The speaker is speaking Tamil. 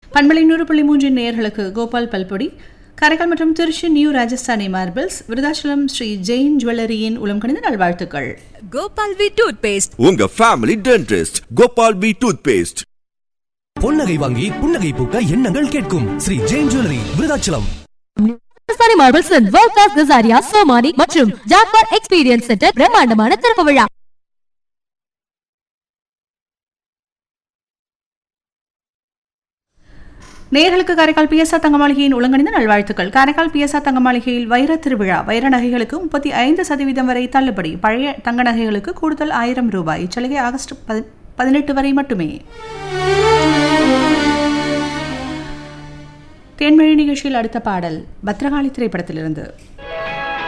பண்பலை நூறு புள்ளி மூன்றின் நேயர்களுக்கு கோபால் பல்பொடி காரைக்கால் மற்றும் திருச்சி நியூ ராஜஸ்தானி மார்பிள்ஸ் விருதாச்சலம் ஸ்ரீ ஜெயின் ஜுவல்லரியின் உளம் கணிந்த நல்வாழ்த்துக்கள் கோபால் வி டூத் பேஸ்ட் உங்க family dentist Gopal P toothpaste பொன்னகை வாங்கி புன்னகை பூக்க எண்ணங்கள் கேட்கும் Sri Jain jewellery Virudhachalam Rajasthani marbles world class Kajaria Somany மற்றும் ஜாக்வார் எக்ஸ்பீரியன்ஸ் சென்டர் பிரம்மாண்டமான திறப்பு விழா நேயர்களுக்கு காரைக்கால் பிஎஸ்ஆ தங்கமாளிகையின் உளங்கணிந்த நல்வாழ்த்துக்கள் காரைக்கால் பிஎஸ்ஆ தங்கமாளிகையில் வைர திருவிழா வைர நகைகளுக்கு முப்பத்தி ஐந்து சதவீதம் வரை தள்ளுபடி பழைய தங்க நகைகளுக்கு கூடுதல் ஆயிரம் ரூபாய் இச்சலுகை ஆகஸ்ட் பதி- பதினெட்டு வரை மட்டுமே தேன்மொழி நிகழ்ச்சியில் அடுத்த பாடல் பத்ரகாளி திரைப்படத்திலிருந்து